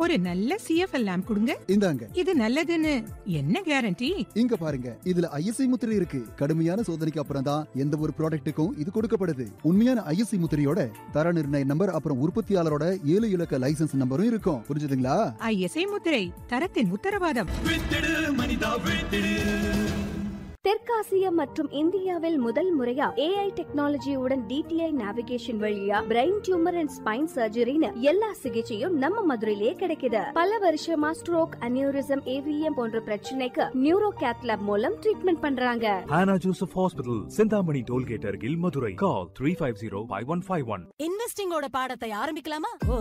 ஒரு நல்ல CFL lamp கொடுங்க இந்தாங்க இது நல்லதுன்னு என்ன கேரண்டி இங்க பாருங்க இதுல ஐஎஸ்ஐ முத்திரை இருக்கு கடுமையான சோதனைக்கு அப்புறம் தான் எந்த ஒரு ப்ராடக்ட்டுக்கும் இது கொடுக்கப்படுது உண்மையான ஐஎஸ்ஐ முத்திரையோட தர நிர்ணய நம்பர் அப்புறம் உற்பத்தியாளரோட ஏழு இலக்க லைசென்ஸ் நம்பரும் இருக்கும் புரிஞ்சுதுங்களா ஐஎஸ்ஐ முத்திரை தரத்தின் உத்தரவாதம் தெற்காசியா மற்றும் இந்தியாவில் முதல் முறையா ஏஐ டெக்னாலஜியுடன் டிடிஐ நேவிகேஷன் வழியா பிரெயின் டியூமர் அண்ட் ஸ்பைன் சர்ஜரின்னு எல்லா சிகிச்சையும் நம்ம மதுரையிலேயே கிடைக்குது பல வருஷமா ஸ்ட்ரோக் அனியூரிசம் ஏவிஎம் போன்ற பிரச்சனைக்கு நியூரோ கேத்லாப் மூலம் ட்ரீட்மெண்ட் பண்றாங்க Hannah Joseph Hospital, Sindhamani Tollgate, Argil, Madurai. Call 350 5151. இன்வெஸ்டிங்கோட பாடத்தை ஆரம்பிக்கலாமா ஓ